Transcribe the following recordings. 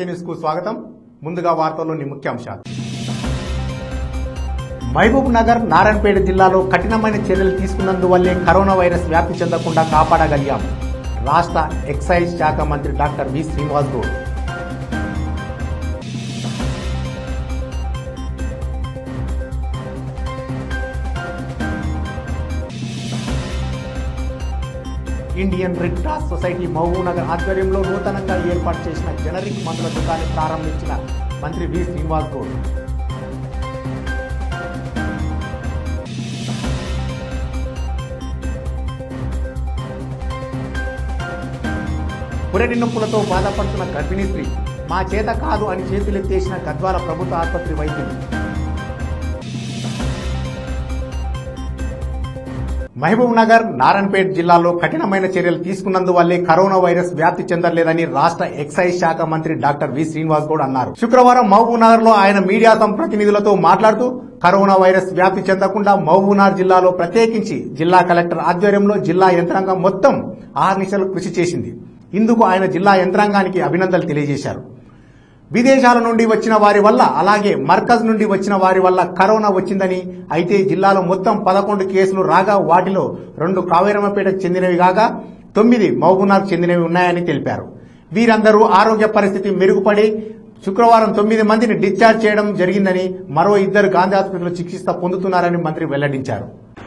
RK news కు స్వాగతం ముందుగా వార్తల్లోని ముఖ్యాంశాలు మహబూబ్ నగర్ నారాయణపేట జిల్లాలో కఠినమైన చర్యలు తీసుకున్నందువల్లే కరోనా వైరస్ వ్యాప్తి చెందకుండా కాపాడగలిగాం రాష్ట్ర ఎక్సైజ్ శాఖ మంత్రి doctor V Srinivas Goud Indian Red cross Society Mahabub Nagar ఆధ్వర్యంలో నూతనంగా ఏర్పాటు చేసిన జనరిక్ మందుల దుకాణం ప్రారంభించిన మంత్రి వి శ్రీనివాస్ గౌడ్ పురటి నొప్పులతో బాధపడుతున్న గర్భిణీ స్త్రీ మా చేత కాదు అని చేతులెత్తేసిన గద్వాల ప్రభుత్వ ఆసుపత్రి వైద్యులు మహబూబ్ నగర్ నారాయణపేట జిల్లాలో కఠినమైన చర్యలు తీసుకున్నందువల్లే కరోనా వైరస్ వ్యాప్తి చెందలేదని రాష్ట్ర ఎక్సైజ్ శాఖ మంత్రి డాక్టర్ వి శ్రీనివాస్ గౌడ్ అన్నారు శుక్రవారం మహబూబ్ నగర్ లో ఆయన మీడియా సం ప్రతినిధులతో మాట్లాడుతూ కరోనా వైరస్ వ్యాప్తి చెందకుండా మహబూబ్నగర్ జిల్లాలో ప్రత్యేకించి జిల్లా కలెక్టర్ ఆధ్వర్యంలో జిల్లా యంత్రాంగం మొత్తం ఆహర్నిశలు కృషి చేసింది ఇందుకు ఆయన జిల్లా యంత్రాంగానికి అభినందనలు తెలియజేశారు విదేశాల నుండి వచ్చిన వారి వల్ల అలాగే మర్కజ్ నుండి వచ్చిన వారి వల్ల కరోనా వచ్చిందని అయితే జిల్లాలో మొత్తం పదకొండు కేసులు రాగా వాటిలో రెండు కావేరమ్మపేటకు చెందినవి కాగా తొమ్మిది మహబూబ్నగర్ చెందినవి ఉన్నాయని తెలిపారు వీరందరూ ఆరోగ్య పరిస్థితి మెరుగుపడి శుక్రవారం తొమ్మిది మందిని డిశ్చార్జ్ చేయడం జరిగిందని మరో ఇద్దరు గాంధీ ఆసుపత్రిలో చికిత్స పొందుతున్నారని మంత్రి వెల్లడించారు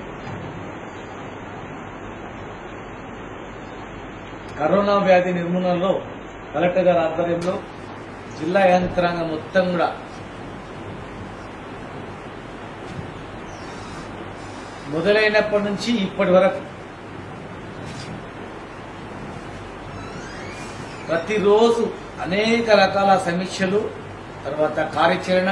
కరోనా వ్యాధి నిర్మూలనలో కలెక్టర్ గారి ఆధ్వర్యంలో జిల్లా యంత్రాంగం మొత్తం కూడా మొదలైనప్పటి నుంచి ఇప్పటి వరకు ప్రతిరోజు అనేక రకాల సమీక్షలు తర్వాత కార్యాచరణ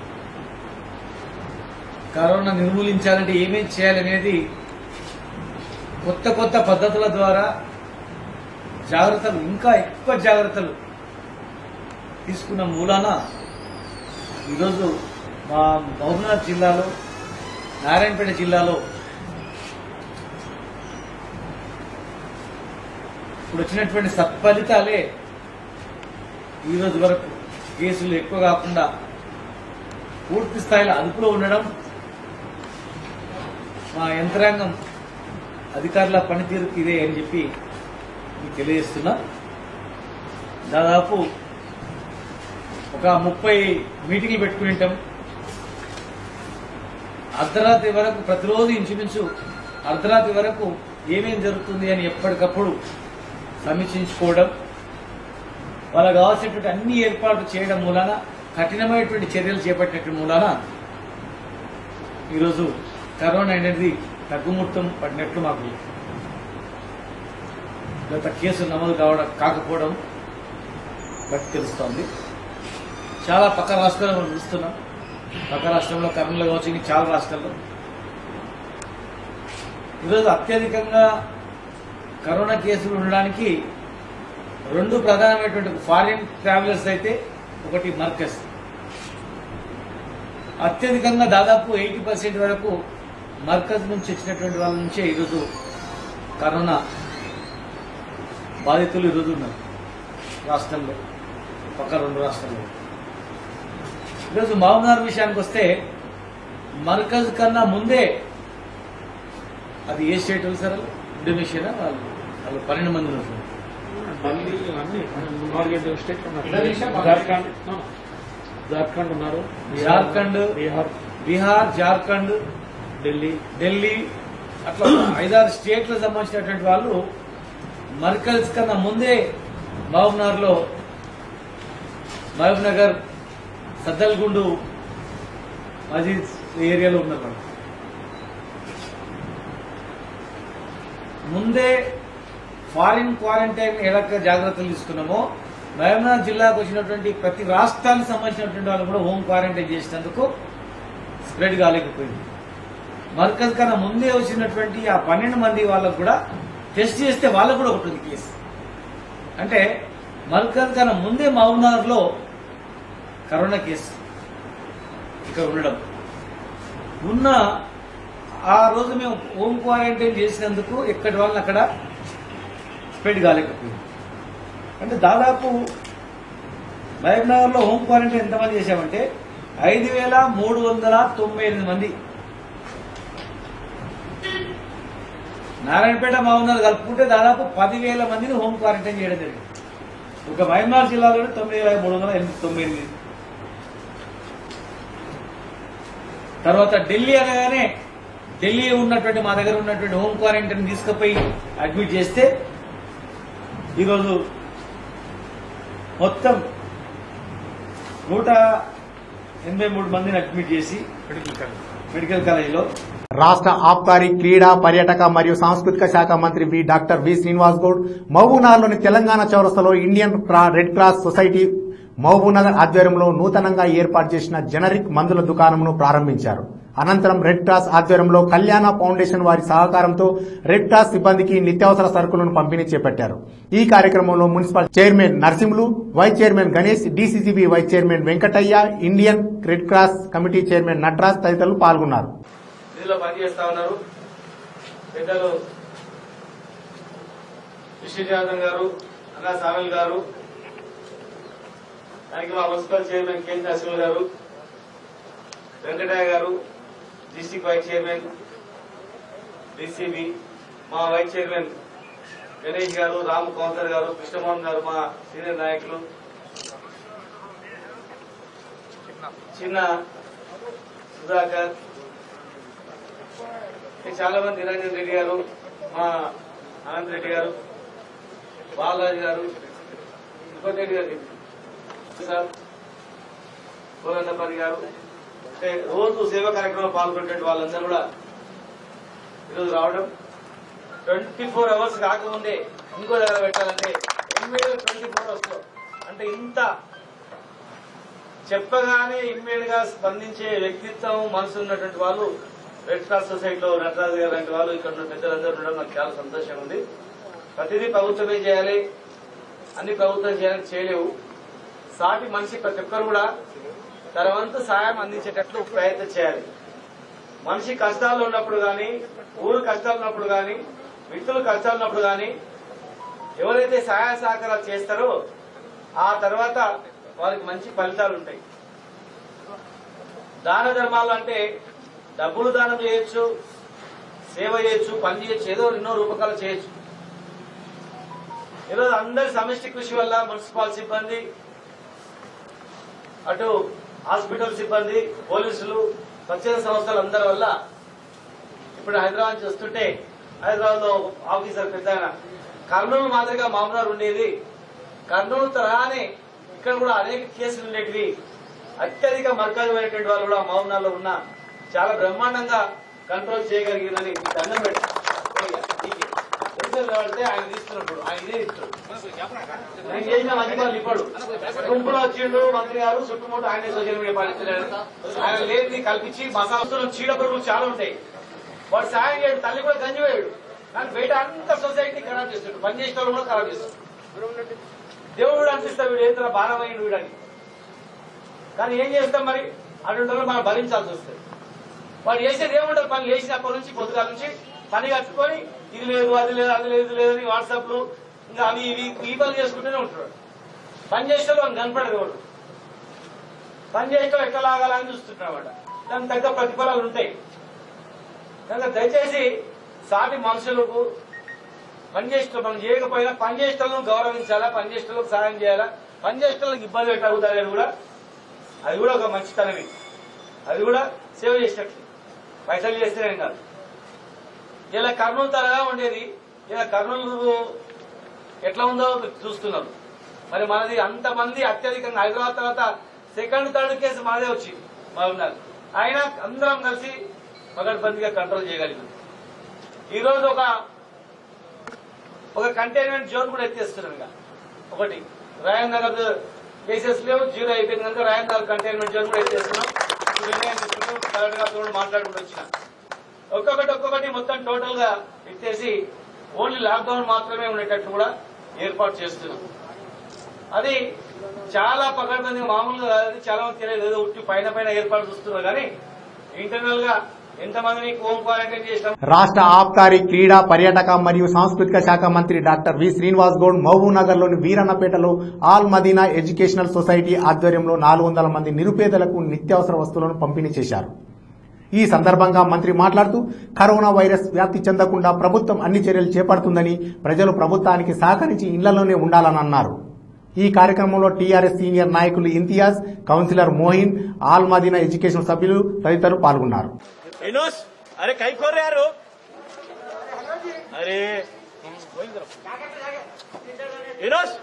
కరోనా నిర్మూలించాలంటే ఏమేం చేయాలనేది కొత్త కొత్త పద్ధతుల ద్వారా జాగ్రత్తలు ఇంకా ఎక్కువ జాగ్రత్తలు తీసుకున్న మూలాన ఈరోజు మా మహబూబ్నగర్ జిల్లాలో నారాయణపేట జిల్లాలో ఇప్పుడు వచ్చినటువంటి సత్ఫలితాలే ఈరోజు వరకు కేసులు ఎక్కువ కాకుండా పూర్తి స్థాయిలో అదుపులో ఉండడం మా యంత్రాంగం అధికారుల పనితీరుకు ఇదే అని చెప్పి మీకు తెలియజేస్తున్నా దాదాపు ఒక ముప్పై మీటింగ్లు పెట్టుకుని ఉంటాం అర్ధరాత్రి వరకు ప్రతిరోజు ఇంచుమించు అర్ధరాత్రి వరకు ఏమేం జరుగుతుంది అని ఎప్పటికప్పుడు సమీక్షించుకోవడం వాళ్ళకు కావాల్సినటువంటి అన్ని ఏర్పాట్లు చేయడం మూలాన కఠినమైనటువంటి చర్యలు చేపట్టినటువంటి మూలాన ఈరోజు కరోనా అనేది తగ్గుముట్టం పడినట్లు మాకు గత కేసులు నమోదు కావడం కాకపోవడం బట్టి తెలుస్తోంది చాలా పక్క రాష్ట్రాల్లో మనం చూస్తున్నాం పక్క రాష్ట్రంలో కర్నూలు కావచ్చు ఇంకా చాలా రాష్ట్రాల్లో ఈరోజు అత్యధికంగా కరోనా కేసులు ఉండడానికి రెండు ప్రధానమైనటువంటి ఫారిన్ ట్రావెలర్స్ అయితే ఒకటి మర్కజ్ అత్యధికంగా దాదాపు ఎయిటీ పర్సెంట్ వరకు మర్కజ్ నుంచి వచ్చినటువంటి వాళ్ళ నుంచే ఈరోజు కరోనా బాధితులు ఈరోజు ఉన్నారు రాష్ట్రంలో పక్క రెండు రాష్ట్రాల్లో ఈరోజు మహబూబ్నగర్ విషయానికి వస్తే మర్కజ్ కన్నా ముందే అది ఏ స్టేట్ వాళ్ళు సార్ ఇండోనేషియా వాళ్ళు వాళ్ళు పన్నెండు మంది ఉన్నారు ఢిల్లీ అన్ని నాలుగైదు స్టేట్లు ఉన్నారు జార్ఖండ్ no, no. జార్ఖండ్ ఉన్నారు జార్ఖండ్ బీహార్ బీహార్ జార్ఖండ్ ఢిల్లీ ఢిల్లీ అట్లా ఐదారు స్టేట్లకు సంబంధించినటువంటి వాళ్ళు మర్కల్స్ కన్నా ముందే మహబూబ్నగర్ లో మహబూబ్ నగర్ సద్దల్గుండు మజీద్ ఏరియాలో ఉన్నారు వాళ్ళు. ముందే ఫారిన్ క్వారంటైన్ ఎలా జాగ్రత్తలు తీసుకున్నామో మహబూబ్నగర్ జిల్లాకు వచ్చినటువంటి ప్రతి రాష్ట్రానికి సంబంధించినటువంటి వాళ్ళు కూడా హోమ్ క్వారంటైన్ చేసినందుకు స్ప్రెడ్ కాలేకపోయింది మర్కజ్ కన్నా ముందే వచ్చినటువంటి ఆ పన్నెండు మంది వాళ్ళకు కూడా టెస్ట్ చేస్తే వాళ్ళకు కూడా ఒకటి ఉంది కేసు అంటే మర్కజ్ కన్నా ముందే మహబూబ్నగర్ లో కరోనా కేసు ఇక్కడ ఉండడం ఉన్న ఆ రోజు మేము హోమ్ క్వారంటైన్ చేసినందుకు ఎక్కడి వాళ్ళని అక్కడ స్ప్రెడ్ కాలేకపోయింది అంటే దాదాపు మహబూబ్నగర్ లో హోమ్ క్వారంటైన్ ఎంతమంది చేశామంటే ఐదు వేల మూడు వందల తొంభై ఎనిమిది మంది నారాయణపేట మహబూబ్నగర్ కలుపుకుంటే దాదాపు పదివేల మందిని హోమ్ క్వారంటైన్ చేయడం జరిగింది ఒక మహబూబ్నగర్ జిల్లాలోనే తొమ్మిది వేల మూడు వందల ఎనిమిది తొంభై ఎనిమిది తర్వాత ఢిల్లీ అనగానే ఢిల్లీ ఉన్నటువంటి మా దగ్గర ఉన్నటువంటి హోమ్ క్వారంటైన్ తీసుకుపోయి అడ్మిట్ చేస్తే ఈరోజు మొత్తం నూట ఎనభై మూడు మందిని అడ్మిట్ చేసి మెడికల్ కాలేజీలో రాష్ట్ర ఆబ్కారీ క్రీడా పర్యాటక మరియు సాంస్కృతిక శాఖ మంత్రి V doctor V Srinivas Goud మహబూబ్నగర్లోని తెలంగాణ చౌరస్తలో Indian cross- red cross society Mahabubnagar ఆధ్వర్యంలో నూతనంగా ఏర్పాటు చేసిన జనరిక్ మందుల దుకాణంను ప్రారంభించారు అనంతరం రెడ్ క్రాస్ ఆధ్వర్యంలో కళ్యాణ ఫౌండేషన్ వారి సహకారంతో రెడ్ క్రాస్ సిబ్బందికి నిత్యావసర సరుకులను పంపిణీ చేపట్టారు ఈ కార్యక్రమంలో municipal chairman Narasimhulu vice chairman Ganesh DCCB vice chairman Venkataiah Indian Red Cross committee chairman Nataraj తదితరులు పాల్గొన్నారు ఇందులో పనిచేస్తా ఉన్నారు పెద్దలు విశ్వజనాథన్ గారు అన్నా సామిల్ గారు దానికి మా మున్సిపల్ చైర్మన్ కె నరసింహ గారు వెంకటయ్య గారు డిస్టిక్ వైస్ చైర్మన్ డిసిబి మా వైస్ చైర్మన్ గణేష్ గారు రాము కౌన్సర్ గారు కృష్ణమోహన్ గారు మా సీనియర్ నాయకులు చిన్న సుధాకర్ ఇంకా చాలా మంది నిరంజన్ రెడ్డి గారు మా అనంత్ రెడ్డి గారు బాలరాజు గారు తిరుపతి రెడ్డి గారు సార్ కోదండపల్లి గారు అంటే రోజు సేవా కార్యక్రమంలో పాల్గొనేటువంటి వాళ్ళందరూ కూడా ఈరోజు రావడం ట్వంటీ ఫోర్ అవర్స్ కాకముందే ఇంకో దగ్గర పెట్టాలంటే ఇమ్మీడియట్ ట్వంటీ ఫోర్ అవర్స్ లో అంటే ఇంత చెప్పగానే ఇమ్మీడియట్ గా స్పందించే వ్యక్తిత్వం మనసు ఉన్నటువంటి వాళ్ళు రెడ్ క్రాస్ సొసైటీలో నటరాజు గారు లాంటి వాళ్ళు ఇక్కడ ఉన్న పెద్దలందరూ ఉండడం నాకు చాలా సంతోషంగా ఉంది ప్రతిదీ ప్రభుత్వమే చేయాలి అన్ని ప్రభుత్వం చేయాలని చేయలేవు సాటి మనిషి ప్రతి ఒక్కరు కూడా తన వంతు సాయం అందించేటట్లు ప్రయత్నం చేయాలి మనిషి కష్టాల్లో ఉన్నప్పుడు గాని ఊరు కష్టాలు ఉన్నప్పుడు గాని వ్యక్తులు కష్టాలు ఉన్నప్పుడు గాని ఎవరైతే సహాయ సహకారాలు చేస్తారో ఆ తర్వాత వారికి మంచి ఫలితాలు ఉంటాయి దాన ధర్మాలు అంటే డబ్బులు దానం చేయొచ్చు సేవ చేయొచ్చు పని చేయొచ్చు ఏదో ఎన్నో రూపకాలు చేయొచ్చు ఈరోజు అందరి సమిష్టి కృషి వల్ల మున్సిపల్ సిబ్బంది అటు హాస్పిటల్ సిబ్బంది పోలీసులు స్వచ్ఛంద సంస్థలు అందరి వల్ల ఇప్పుడు హైదరాబాద్ నుంచి వస్తుంటే హైదరాబాద్ లో ఆఫీసర్ పెద్ద ఆయన, కర్నూలు మాదిరిగా మామూలు ఉండేది కర్నూలు తరహానే ఇక్కడ కూడా అనేక కేసులు ఉండేటివి అత్యధిక మర్కజమైనటువంటి వాళ్ళు కూడా మౌనాల్లో ఉన్న చాలా బ్రహ్మాండంగా కంట్రోల్ చేయగలిగిందని మీకు దండం పెట్టి పడితే ఆయన తీసుకున్నప్పుడు ఆయన ఇదే ఇస్తాడు నేను చేసిన మంచి పనులు ఇప్పుడు గుంపులో వచ్చిండు మంత్రి గారు చుట్టుముట్టు ఆయన సోషల్ మీడియా పాలించలేడు ఆయన లేని కల్పించి మసాలా చీడ పురుగులు చాలా ఉంటాయి వాడు సాయం చేయడు తల్లి కూడా గంజి వేయడు కానీ బయట అంత సొసైటీ ఖరాబ్ చేస్తాడు పని చేసిన వాళ్ళు కూడా ఖరాబ్ చేస్తాడు దేవుడు కూడా అనిపిస్తాడు వీడు ఏంటో భారమైన వీడని కానీ ఏం చేస్తాం మరి అటువంటి వాళ్ళు మనం భరించాల్సి వస్తుంది వాడు చేసేది ఏముండదు పని లేచినప్పటి నుంచి పొద్దుగాల నుంచి పని కట్టుకొని ఇది లేదు అది లేదు అది లేదు ఇది లేదని వాట్సాప్లు ఇంకా అవి ఇవి ఈ పనులు చేసుకుంటూనే ఉంటాడు పని చేస్తే వాడు కనపడదు వాడు పని చేస్తే ఎట్లా లాగాలని చూస్తుంటాడు దానికి తగ్గ ప్రతిఫలాలు ఉంటాయి కనుక దయచేసి సాటి మనుషులకు పని చేసిన మనం చేయకపోయినా పని చేసేటోళ్ళను గౌరవించాలా పని చేసేటోళ్ళకి సహాయం చేయాలా పని చేసేటోళ్ళకి ఇబ్బంది పెట్టవుతారని కూడా అది కూడా ఒక మంచితనమే అది కూడా సేవ చేసినట్లు పైసలు చేస్తేనే కాదు ఇలా కర్నూలు తరగా ఉండేది ఇలా కర్నూలు ఎట్లా ఉందో మీరు చూస్తున్నారు మరి మనది అంతమంది అత్యధికంగా హైదరాబాద్ తర్వాత సెకండ్ థర్డ్ కేసు మాదే వచ్చింది మా ఉన్నారు అయినా అందరం కలిసి పగడ్బందీగా కంట్రోల్ చేయగలిగాం ఈ రోజు ఒక ఒక కంటైన్మెంట్ జోన్ కూడా ఎత్తేస్తున్నాం ఇక ఒకటి రాయన్ నగర్ కేసెస్ లేవు జీరో అయిపోయింది కనుక రాయన్ నగర్ కంటైన్మెంట్ జోన్ కూడా ఎత్తేస్తున్నాం ఇప్పుడు నిర్ణయం తీసుకుంటాం కలెక్టర్ గారితో కూడా మాట్లాడుకుంటూ వచ్చిన ఒక్కొక్కటి ఒక్కొక్కటి మొత్తం టోటల్ గా ఎత్తేసి ఓన్లీ లాక్డౌన్ మాత్రమే ఉండేటట్టు కూడా ఏర్పాటు చేస్తున్నాం అది చాలా పకడ్బందీ మామూలుగా కాదు, అది చాలా మంది తెలియదు ఏదో ఉట్టి పైన పైన ఏర్పాటు చూస్తున్నారు కానీ ఇంటర్నల్ గా ఎంతమందిని హోమ్ క్వారంటైన్ చేసినాం రాష్ట్ర ఆబ్కారీ క్రీడా పర్యాటక మరియు సాంస్కృతిక శాఖ మంత్రి డాక్టర్ వి శ్రీనివాస్ గౌడ్ మహబూబ్ నగర్ లోని వీరన్నపేటలో ఆల్ మదీనా ఎడ్యుకేషనల్ సొసైటీ ఆధ్వర్యంలో నాలుగు వందల మంది నిరుపేదలకు నిత్యావసర వస్తువులను పంపిణీ చేశారు ఈ సందర్భంగా మంత్రి మాట్లాడుతూ కరోనా వైరస్ వ్యాప్తి చెందకుండా ప్రభుత్వం అన్ని చర్యలు చేపడుతుందని ప్రజలు ప్రభుత్వానికి సహకరించి ఇళ్లలోనే ఉండాలని అన్నారు ఈ కార్యక్రమంలో టీఆర్ఎస్ సీనియర్ నాయకులు ఇంతియాజ్ కౌన్సిలర్ మోహిన్ ఆల్ మదీనా ఎడ్యుకేషన్ సభ్యులు తదితరులు పాల్గొన్నారు इनोस अरे कहीं खोल रहे यार हो? अरे इनोस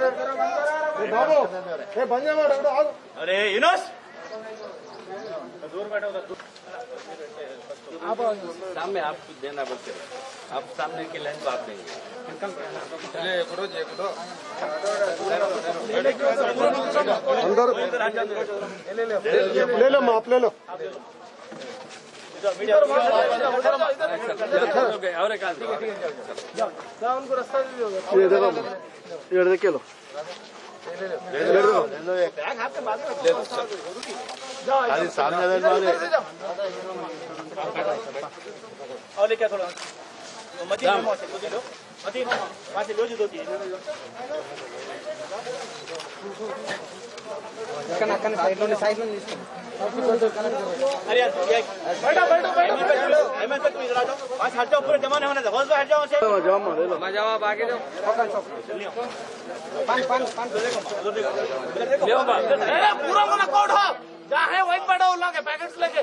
अरे इनोस दूर बैठो उधर दूर। सामने आप कुछ देना बोलते हो आप सामने की लाइन को आप देंगे और एक आदमी और लेके आओ थोड़ा मती लो मौसे मती लो मती वहाँ से लो जी दो तीन अरे यार ये- बैठो बैठो बैठो बैठो अहमद तक इधर आ जाओ वहाँ से हट जाओ पूरे जमाने होने दो हट जाओ वहाँ से मजा आप आगे जाओ अरे पूरा वाला कोड हो जहाँ है वहीं बैठो उन लोग के पैकेट्स लेके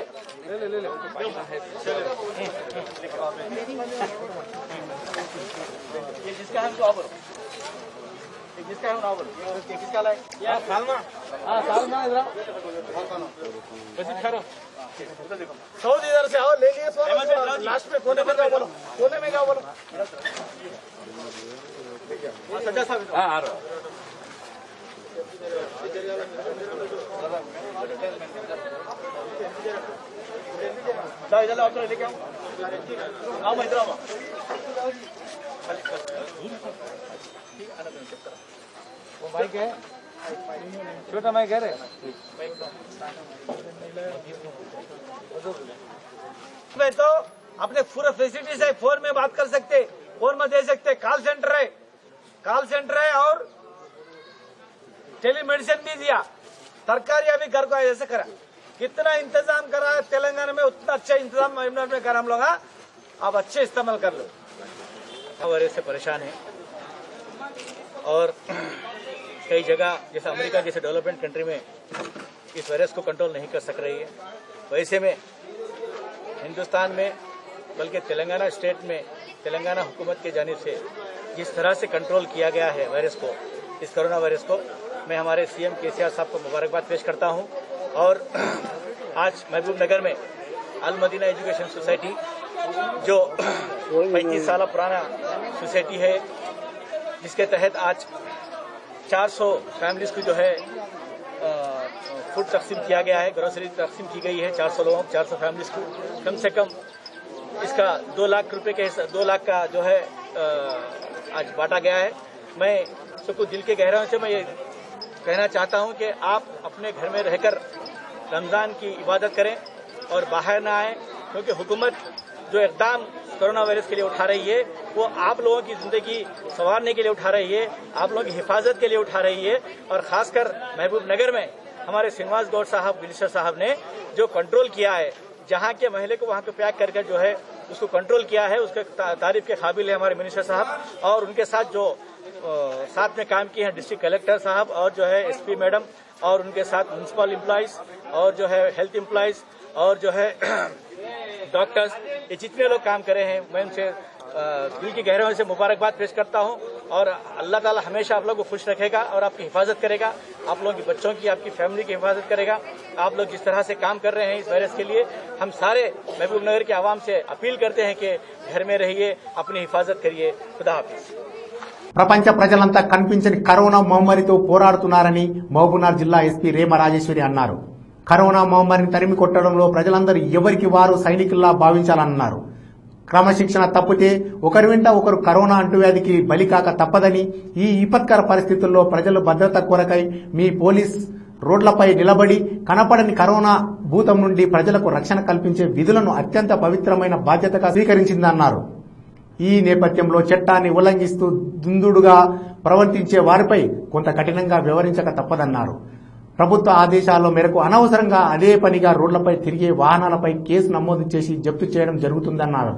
ये जिसका है उनको आओ बोलो ये जिसका है उनको आओ बोलो ये किसका लाए यार सालमा हाँ सालमा इधर सौ इधर से आओ ले लिए सौ लास्ट में कोने में जाओ बोलो कोने में जाओ बोलो हाँ, सज्जा साहब हाँ आ रहा हूँ। जाओ इधर आओ लेके आओ आओ मैं इधर आओ वो माइक है छोटा माइक है रे में तो अपने पूरा फैसिलिटीज है फोन में बात कर सकते फोन में दे सकते कॉल सेंटर है कॉल सेंटर है और टेलीमेडिसिन भी दिया तरकारी अभी घर को ऐसे करा कितना इंतजाम करा है तेलंगाना में उतना अच्छा इंतजाम इमरान में करा हम लोग हाँ? आप अच्छे इस्तेमाल कर लो वायरस से परेशान है और कई जगह जैसे अमेरिका जैसे डेवलपमेंट कंट्री में इस वायरस को कंट्रोल नहीं कर सक रही है वैसे में हिंदुस्तान में बल्कि तेलंगाना स्टेट में तेलंगाना हुकूमत की जानिब से जिस तरह से कंट्रोल किया गया है वायरस को इस कोरोना वायरस को मैं हमारे सीएम केसीआर साहब को मुबारकबाद पेश करता हूं और आज महबूब नगर में अल मदीना एजुकेशन सोसाइटी जो 35 साल पुराना सोसाइटी है जिसके तहत आज 400 फैमिलीज को जो है अ, फूड तकसीम किया गया है ग्रोसरी तकसीम की गई है 400 लोगों को 400 फैमिलीज को कम से कम इसका दो लाख रुपए के हिसाब- दो लाख का जो है अ, आज बांटा गया है मैं सबको दिल के गहराइयों से मैं ये कहना चाहता हूं कि आप अपने घर में रहकर रमजान की इबादत करें और बाहर ना आए क्योंकि हुकूमत जो इकदाम कोरोना वायरस के लिए उठा रही है वो आप लोगों की जिंदगी संवारने के लिए उठा रही है आप लोगों की हिफाजत के लिए उठा रही है और खासकर महबूब नगर में हमारे श्रीनिवास गौड़ साहब मिनिस्टर साहब ने जो कंट्रोल किया है जहाँ के महिला को वहाँ पे पैक करके जो है उसको कंट्रोल किया है उसके ता- तारीफ के काबिल है हमारे मिनिस्टर साहब और उनके साथ जो अ, साथ में काम किए हैं डिस्ट्रिक्ट कलेक्टर साहब और जो है एसपी मैडम और उनके साथ म्यूनसिपल एम्प्लॉयज और जो है हेल्थ एम्प्लॉयज और जो है डॉक्टर्स ये जितने लोग काम करे हैं मैं उनसे अ, दिल की गहराइयों से मुबारकबाद पेश करता हूं और अल्लाह ताला हमेशा आप लोग को खुश रखेगा और आपकी हिफाजत करेगा आप लोगों की बच्चों की आपकी फैमिली की हिफाजत करेगा आप लोग जिस तरह से काम कर रहे हैं इस वायरस के लिए हम सारे महबूब नगर के आवाम से अपील करते हैं कि घर में रहिए अपनी हिफाजत करिए खुदा हाफिज़ ప్రపంచ ప్రజలంతా కనిపించని కరోనా మహమ్మారితో పోరాడుతున్నారని మహబూబ్నగర్ జిల్లా ఎస్పీ రేమ రాజేశ్వరి అన్నారు కరోనా మహమ్మారిని తరిమి కొట్టడంలో ప్రజలందరూ ఎవరికి వారు సైనికుల్లా భావించాలన్నారు క్రమశిక్షణ తప్పితే ఒకరి వెంట ఒకరు కరోనా అంటువ్యాధికి బలి కాక తప్పదని ఈ విపత్కర పరిస్థితుల్లో ప్రజల భద్రత కొరకై మీ పోలీస్ రోడ్లపై నిలబడి కనపడని కరోనా భూతం నుండి ప్రజలకు రక్షణ కల్పించే విధులను అత్యంత పవిత్రమైన బాధ్యతగా స్వీకరించిందన్నారు ఈ నేపథ్యంలో చట్టాన్ని ఉల్లంఘిస్తూ దుందుడుగా ప్రవర్తించే వారిపై కొంత కఠినంగా వ్యవహరించక తప్పదన్నారు ప్రభుత్వ ఆదేశాల మేరకు అనవసరంగా అదే పనిగా రోడ్లపై తిరిగే వాహనాలపై కేసు నమోదు చేసి జప్తు చేయడం జరుగుతుందన్నారు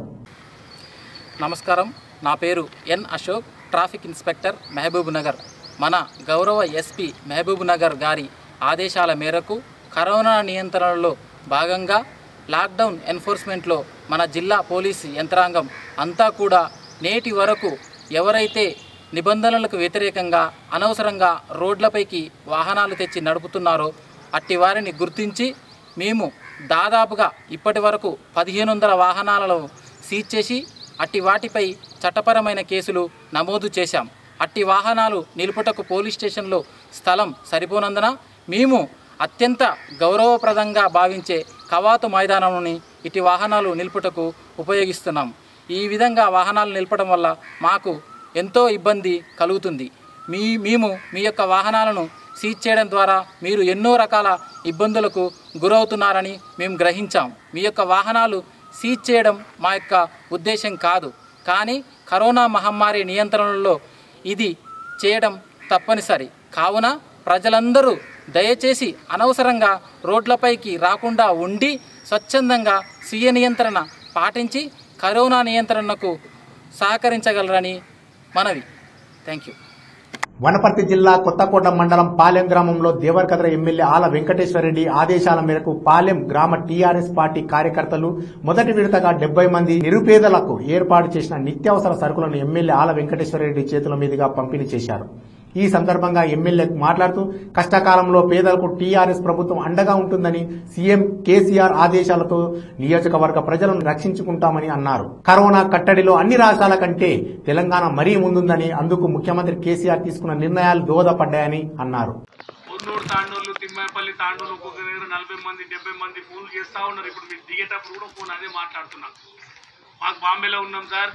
నమస్కారం నా పేరు N Ashok traffic inspector Mahabub Nagar మన గౌరవ ఎస్పీ మహబూబ్ నగర్ గారి ఆదేశాల మేరకు కరోనా నియంత్రణలో భాగంగా లాక్డౌన్ ఎన్ఫోర్స్మెంట్లో మన జిల్లా పోలీసు యంత్రాంగం అంతా కూడా నేటి వరకు ఎవరైతే నిబంధనలకు వ్యతిరేకంగా అనవసరంగా రోడ్లపైకి వాహనాలు తెచ్చి నడుపుతున్నారో అట్టి వారిని గుర్తించి మేము దాదాపుగా ఇప్పటి వరకు పదిహేను వందల వాహనాలను సీజ్ చేసి అట్టి వాటిపై చట్టపరమైన కేసులు నమోదు చేశాం అట్టి వాహనాలు నిలుపుటకు పోలీస్ స్టేషన్లో స్థలం సరిపోనందున మేము అత్యంత గౌరవప్రదంగా భావించే కవాతు మైదానంని ఇటు వాహనాలు నిలుపుటకు ఉపయోగిస్తున్నాం ఈ విధంగా వాహనాలు నిలపడం వల్ల మాకు ఎంతో ఇబ్బంది కలుగుతుంది మీ మేము మీ యొక్క వాహనాలను సీజ్ చేయడం ద్వారా మీరు ఎన్నో రకాల ఇబ్బందులకు గురవుతున్నారని మేము గ్రహించాం మీ యొక్క వాహనాలు సీజ్ చేయడం మా యొక్క ఉద్దేశం కాదు కానీ కరోనా మహమ్మారి నియంత్రణలో ఇది చేయడం తప్పనిసరి కావున ప్రజలందరూ దయచేసి అనవసరంగా రోడ్లపైకి రాకుండా ఉండి స్వచ్ఛందంగా స్వీయ నియంత్రణ పాటించి కరోనా నియంత్రణకు సహకరించగలరని మనవి థ్యాంక్ యూ వనపర్తి జిల్లా కొత్తకోట మండలం పాలెం గ్రామంలో దేవరకద్ర ఎమ్మెల్యే ఆల వెంకటేశ్వరరెడ్డి ఆదేశాల మేరకు పాలెం గ్రామ టీఆర్ఎస్ పార్టీ కార్యకర్తలు మొదటి విడతగా డెబ్బై మంది నిరుపేదలకు ఏర్పాటు చేసిన నిత్యావసర సరుకులను ఎమ్మెల్యే ఆల వెంకటేశ్వరరెడ్డి చేతుల మీదుగా పంపిణీ చేశారు ఈ సందర్భంగా ఎమ్మెల్యే మాట్లాడుతూ కష్టకాలంలో పేదలకు టీఆర్ఎస్ ప్రభుత్వం అండగా ఉంటుందని సీఎం కేసీఆర్ ఆదేశాలతో నియోజకవర్గ ప్రజలను రక్షించుకుంటామని అన్నారు కరోనా కట్టడిలో అన్ని రాష్ట్రాల కంటే తెలంగాణ మరీ ముందుందని అందుకు ముఖ్యమంత్రి కేసీఆర్ తీసుకున్న నిర్ణయాలు దోహదపడ్డాయని అన్నారు పొన్నూరు తాండోళ్ళు తిమ్మాపల్లి తాండోళ్ళు ఒక్కొక్క దగ్గర నలభై మంది డెబ్బై మంది ఫోన్లు చేస్తా ఉన్నారు ఇప్పుడు మీరు దిగేటప్పుడు కూడా ఫోన్ అదే మాట్లాడుతున్నా మాకు బాంబేలో ఉన్నాం సార్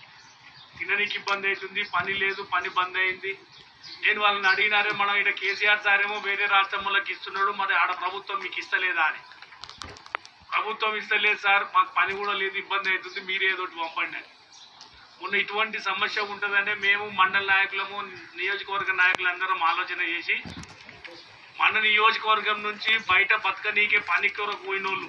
తినడానికి ఇబ్బంది అవుతుంది పని లేదు పని బంద్ అయింది నేను వాళ్ళని అడిగినారే మనం ఇక్కడ కేసీఆర్ సార్ ఏమో వేరే రాష్ట్రంలోకి ఇస్తున్నాడు మరి ఆడ ప్రభుత్వం మీకు ఇస్తలేదా అని ప్రభుత్వం ఇస్తలేదు సార్ మాకు పని కూడా లేదు ఇబ్బంది అవుతుంది మీరే ఏదో ఒకటి పంపండి అని మొన్న ఇటువంటి సమస్య ఉంటుందనే మేము మండల నాయకులము నియోజకవర్గ నాయకులందరం ఆలోచన చేసి మన నియోజకవర్గం నుంచి బయట బతకనీకే పని కొరకు పోయినోళ్ళు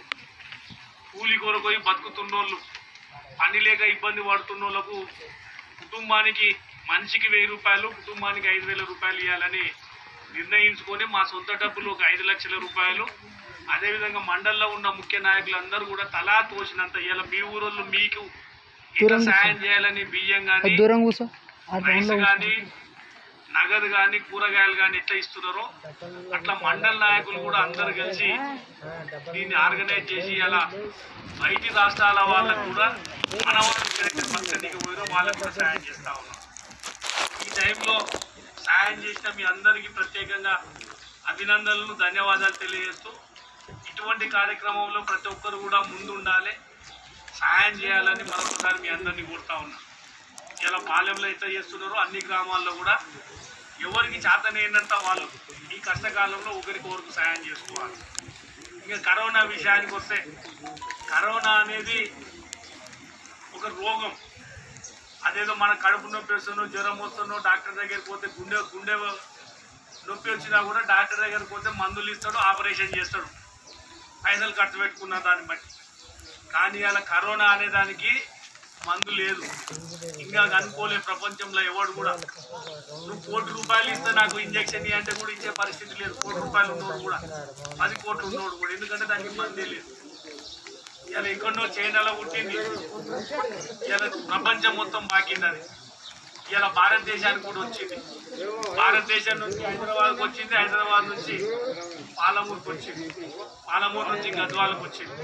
కూలి కొరకు పోయి బతుకుతున్నోళ్ళు పని లేక ఇబ్బంది పడుతున్నోళ్ళకు కుటుంబానికి మనిషికి వెయ్యి రూపాయలు కుటుంబానికి ఐదు వేల రూపాయలు ఇవ్వాలని నిర్ణయించుకొని మా సొంత డబ్బులు ఒక ఐదు లక్షల రూపాయలు అదేవిధంగా మండల్లో ఉన్న ముఖ్య నాయకులందరూ కూడా తలా తోచినంత ఇలా మీ ఊరోళ్ళు మీకు ఇట్లా సాయం చేయాలని బియ్యం కానీ రైస్ కానీ నగదు కానీ కూరగాయలు కానీ ఎట్లా ఇస్తున్నారో అట్లా మండల నాయకులు కూడా అందరు కలిసి దీన్ని ఆర్గనైజ్ చేసి అలా బయటి రాష్ట్రాల వాళ్ళకు కూడా మన వాళ్ళు ఎక్కడెక్కడ పక్కనికి పోయారో వాళ్ళకు కూడా సాయం చేస్తా ఉన్నాం ఈ టైంలో సాయం చేసిన మీ అందరికీ ప్రత్యేకంగా అభినందనలు ధన్యవాదాలు తెలియజేస్తూ ఇటువంటి కార్యక్రమంలో ప్రతి ఒక్కరు కూడా ముందు ఉండాలి సాయం చేయాలని మరొకసారి మీ అందరినీ కోరుతా ఉన్నా ఇలా పాలెంలో ఎట్లా చేస్తున్నారో అన్ని గ్రామాల్లో కూడా ఎవరికి చేతనైనంత వాళ్ళు ఈ కష్టకాలంలో ఒకరికి ఒకరికి సాయం చేసుకోవాలి ఇంకా కరోనా విషయానికి వస్తే కరోనా అనేది ఒక రోగం అదేదో మన కడుపు నొప్పి వస్తుందో జ్వరం వస్తుందో డాక్టర్ దగ్గరికి పోతే గుండె గుండె నొప్పి వచ్చినా కూడా డాక్టర్ దగ్గరికి పోతే మందులు ఇస్తాడు ఆపరేషన్ చేస్తాడు పైసలు ఖర్చు పెట్టుకున్న దాన్ని బట్టి కానీ అలా కరోనా అనే దానికి మందు లేదు ఇంకా అనుకోలే ప్రపంచంలో ఎవడు కూడా నువ్వు కోటి రూపాయలు ఇస్తే నాకు ఇంజక్షన్ ఇయ్యి అంటే కూడా ఇచ్చే పరిస్థితి లేదు కోటి రూపాయలు ఉన్నోడు కూడా పది కోట్లు ఉన్నోడు కూడా ఎందుకంటే దానికి మందే లేదు ఇలా ఎక్కడో చైనాలో పుట్టింది ఇలా ప్రపంచం మొత్తం బాకింది అది ఇలా భారతదేశానికి కూడా వచ్చింది భారతదేశం నుంచి హైదరాబాద్కి వచ్చింది హైదరాబాద్ నుంచి పాలమూరుకి వచ్చింది పాలమూరు నుంచి గద్వాలకు వచ్చింది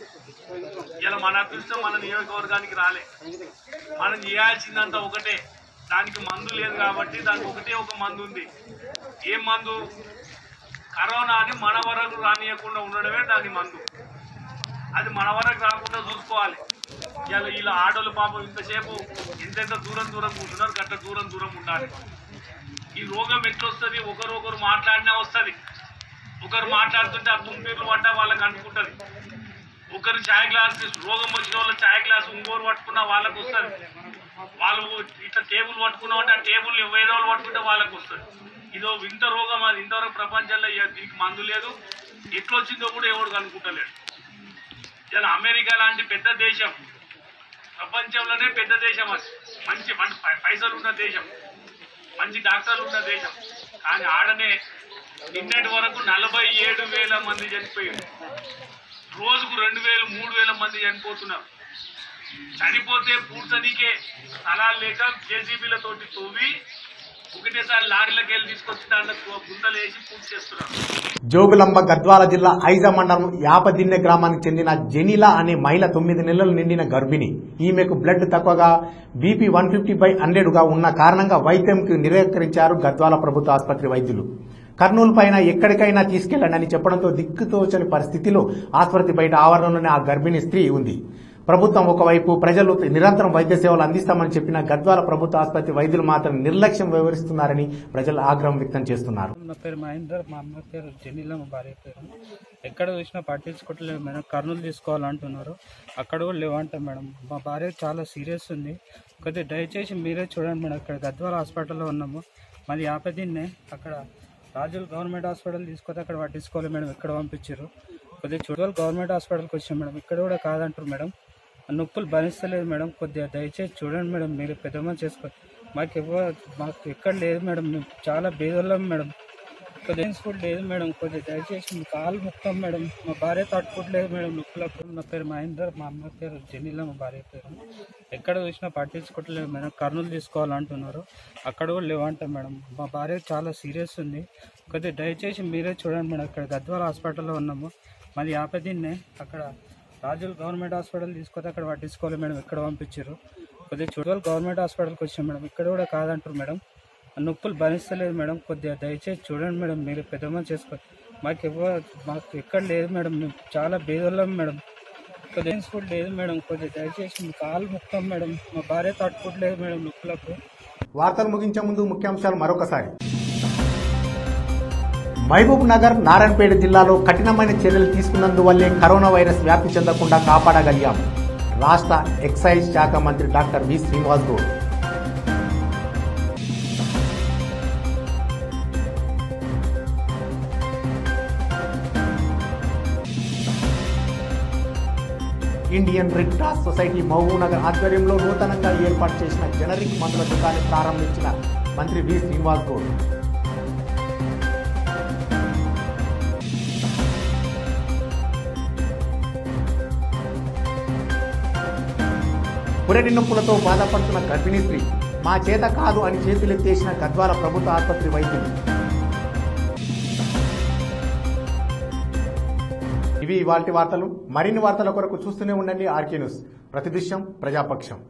ఇలా మన అదృష్టం మన నియోజకవర్గానికి రాలే మనం చేయాల్సిందంతా ఒకటే దానికి మందు లేదు కాబట్టి దానికి ఒకటే ఒక మందు ఉంది ఏం మందు కరోనాని మన వరకు రానియకుండా ఉండడమే దాని మందు అది మన వరకు రాకుండా చూసుకోవాలి ఇలా ఇలా ఆటోలు పాపం ఇంతసేపు ఎంతెంత దూరం దూరం కూర్చున్నారు గంట దూరం దూరం ఉండాలి ఈ రోగం ఎట్లొస్తుంది ఒకరు ఒకరు మాట్లాడినా వస్తుంది ఒకరు మాట్లాడుతుంటే ఆ గుంపీర్లు పడ్డ వాళ్ళకి అనుకుంటది ఒకరు ఛాయ్ గ్లాస్ రోగం వచ్చిన వాళ్ళ ఛాయ్ గ్లాస్ ఇంకోరు పట్టుకున్న వాళ్ళకి వస్తుంది వాళ్ళు ఇట్లా టేబుల్ పట్టుకున్నామంటే ఆ టేబుల్ వేరే వాళ్ళు పట్టుకుంటే వాళ్ళకి వస్తుంది ఇదో వింత రోగం అది ఇంతవరకు ప్రపంచంలో ఏ- దీనికి మందు లేదు ఎట్లా వచ్చిందో కూడా ఎవడు కనుక్కుంటలేడు ఇలా అమెరికా లాంటి పెద్ద దేశం ప్రపంచంలోనే పెద్ద దేశం అది మంచి మంచి పై- పైసలు ఉన్న దేశం మంచి డాక్టర్లు ఉన్న దేశం కానీ ఆడనే నిన్నటి వరకు నలభై ఏడు వేల మంది చనిపోయారు రోజుకు రెండు వేలు మూడు వేల మంది చనిపోతున్నారు చనిపోతే పూడ్చనీకే స్థలాలు లేక జేసీబీలతోటి తవ్వి ఒకటేసారి లారీలకు వెళ్ళి తీసుకొచ్చి దాంట్లో గుంతలు వేసి పూర్తి చేస్తున్నారు జోగులంబ గద్వాల జిల్లా ఐజ మండలం యాపదిన్నె గ్రామానికి చెందిన జెనిలా అనే మహిళ తొమ్మిది నెలలు నిండిన గర్భిణి ఈమెకు బ్లడ్ తక్కువగా BP one fifty by hundred గా ఉన్న కారణంగా వైద్యంకి నిరాకరించారు గద్వాల ప్రభుత్వ ఆసుపత్రి వైద్యులు కర్నూలు పైన ఎక్కడికైనా తీసుకెళ్లండి అని చెప్పడంతో దిక్కుతోచని పరిస్థితిలో ఆసుపత్రి బయట ఆవరణలోనే ఆ గర్భిణీ స్త్రీ ఉంది ప్రభుత్వం ఒకవైపు ప్రజలు నిరంతరం వైద్య సేవలు అందిస్తామని చెప్పిన గద్వాల ప్రభుత్వ ఆసుపత్రి వైద్యులు మాత్రం నిర్లక్ష్యం వ్యవహరిస్తున్నారని ప్రజలు ఆగ్రహం వ్యక్తం చేస్తున్నారు నా పేరు మహేందర్ మా అమ్మ పేరు జెనీలా మా భార్య పేరు ఎక్కడ చూసినా పట్టించుకోవట్లేదు మేడం కర్నూలు తీసుకోవాలంటున్నారు అక్కడ కూడా లేవంట మేడం మా భార్య చాలా సీరియస్ ఉంది కొద్దిగా దయచేసి మీరే చూడండి మేడం ఇక్కడ గద్వాల హాస్పిటల్లో ఉన్నాము మాది యాపదిన్నే అక్కడ రాజుల్ గవర్నమెంట్ హాస్పిటల్ తీసుకొస్తే అక్కడ పట్టించుకోవాలి మేడం ఇక్కడ పంపించారు కొద్దిగా చూడాలి గవర్నమెంట్ హాస్పిటల్కి వచ్చాం మేడం ఇక్కడ కూడా కాదంటారు మేడం ఆ నొప్పులు భరిస్తలేదు మేడం కొద్దిగా దయచేసి చూడండి మేడం మీరు పెద్దమ్మ చేసుకో మాకు ఇవ్వ మాకు ఎక్కడ లేదు మేడం మేము చాలా బేదోళ్ళం మేడం కొద్దిగా కూడా లేదు మేడం కొద్దిగా దయచేసి మీ కాలు ముక్తాం మేడం మా భార్య తట్టుకోవట్లేదు మేడం నొప్పులకు నా పేరు మహేందర్ మా అమ్మ పేరు జెనీలా మా భార్య పేరు ఎక్కడ చూసినా పట్టించుకోవట్లేదు మేడం కర్నూలు తీసుకోవాలంటున్నారు అక్కడ కూడా లేవంట మేడం మా భార్య చాలా సీరియస్ ఉంది కొద్దిగా దయచేసి మీరే చూడండి మేడం ఇక్కడ గద్వాల హాస్పిటల్లో ఉన్నాము మాది యాపదిన్నే అక్కడ రాజుల్ గవర్నమెంట్ హాస్పిటల్ తీసుకొస్తే అక్కడ పట్టించుకోవాలి మేడం ఇక్కడ పంపించారు కొద్దిగా చూడాలి గవర్నమెంట్ హాస్పిటల్కి వచ్చాం మేడం ఇక్కడ కూడా కాదంటారు మేడం ఆ నొప్పులు భరిస్తలేదు మేడం కొద్దిగా దయచేసి చూడండి మేడం మీరు పెద్దమ్మ చేసుకో మాకు ఇవ్వ మాకు ఎక్కడ లేదు మేడం మేము చాలా బేదోళ్ళం మేడం కొద్దిగా కూడా లేదు మేడం కొద్దిగా దయచేసి మీ కాలు ముక్తాం మేడం మా భార్య తట్టుకోవట్లేదు మేడం నొప్పులకు వార్తలు ముగించే ముందు ముఖ్యాంశాలు మరొకసారి మహబూబ్ నగర్ నారాయణపేట జిల్లాలో కఠినమైన చర్యలు తీసుకున్నందువల్లే కరోనా వైరస్ వ్యాప్తి చెందకుండా కాపాడగలిగాం రాష్ట్ర ఎక్సైజ్ శాఖ మంత్రి doctor V Srinivas Goud Indian Red cross Society Mahabub Nagar ఆధ్వర్యంలో నూతనంగా ఏర్పాటు చేసిన జనరిక్ మందుల దుకాణాన్ని ప్రారంభించిన మంత్రి వి శ్రీనివాస్ గౌడ్ పురటి నొప్పులతో బాధపడుతున్న గర్భిణీ స్త్రీ మా చేత కాదు అని చేతులెత్తేసిన గద్వాల ప్రభుత్వ ఆసుపత్రి వైద్యులు ఇవి ఇవాల్టి వార్తలు మరిన్ని వార్తల కొరకు చూస్తూనే ఉండండి ఆర్కే న్యూస్ ప్రతిదృశ్యం ప్రజాపక్షం